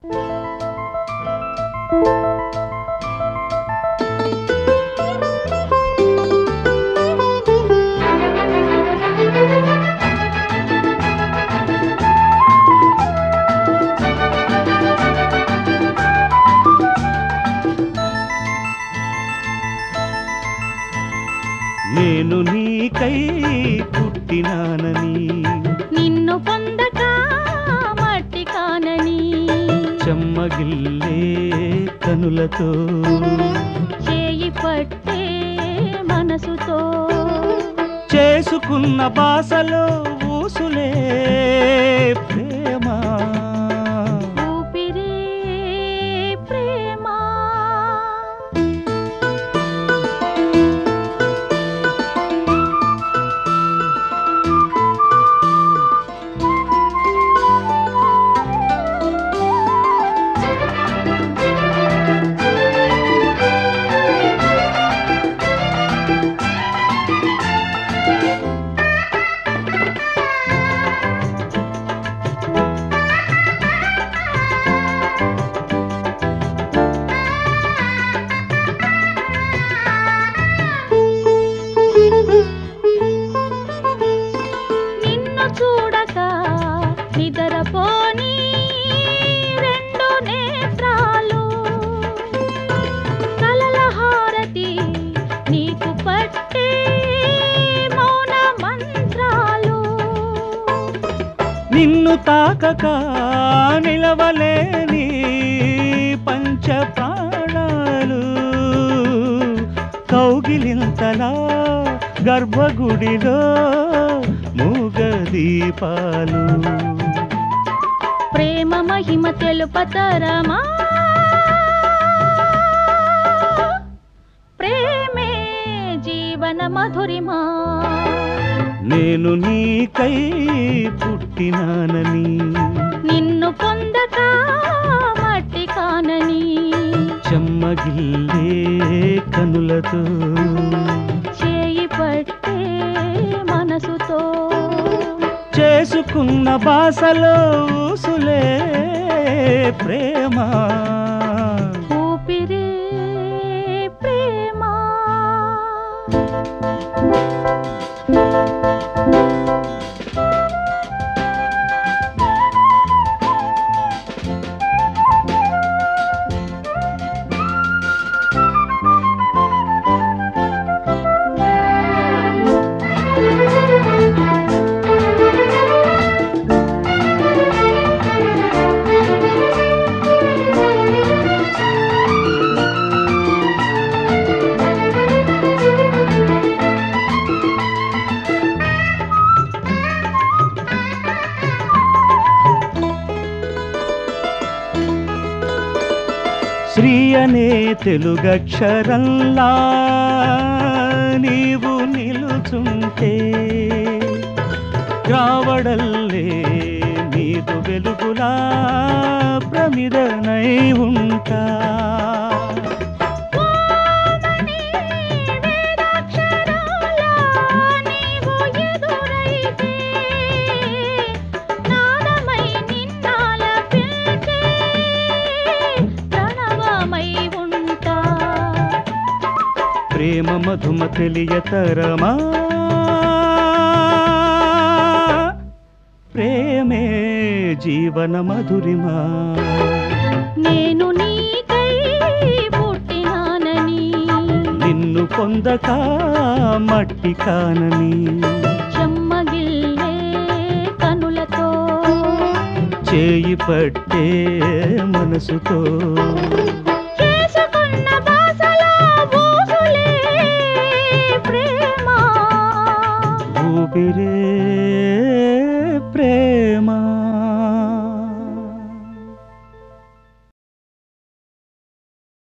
నేను నీకై పుట్టినానని నిన్ను పొందక మట్టి కానని చెమ్మగిల్లే కనులతో చేయి పట్టే మనసుతో చేసుకున్న బాసలో ఊసులే ప్రేమ ఊపిరే ప్రేమ నిన్ను చూడక నిద్రపోని రెండు నేత్రాలు కలల హారతి నీకు పట్టే మౌన మంత్రాలు నిన్ను తాకక నిలవలేని పంచ ప్రాణాలు కౌగిలింతలా గర్భగుడిలో మూగ దీపాలు ప్రేమ మహిమ తెలుపతరమా ప్రేమే జీవన మధురిమా నేను నీకై పుట్టినానని నిన్ను పొందక మట్టి కానని చెమ్మగిల్లే కనులతో చేయి పట్టే మనసుతో చేసుకున్న బాసలో ఊసులే ప్రేమ ఊపిరే ప్రేమ శ్రీ అనే తెలుగక్షరంలా నీవు నిలుచుంటే రావడల్లే నీదు వెలుగులా ప్రమిదనై ఉంటా ఓమని వేదాక్షరాల నీవు ఎదురైతే నాదమై నిన్నాల పిలిచే ప్రణవమై ఉంటా ప్రేమ మధుమ తెలియతరమా ప్రేమే జీవన మధురిమా నేను నీకై పుట్టినానని నిన్ను పొందక మట్టి కానని చెమ్మగిల్లే కనులతో చేయి పట్టే మనసుతో చేసుకున్న బాసలో ఊసులే ప్రేమ ఊపిరే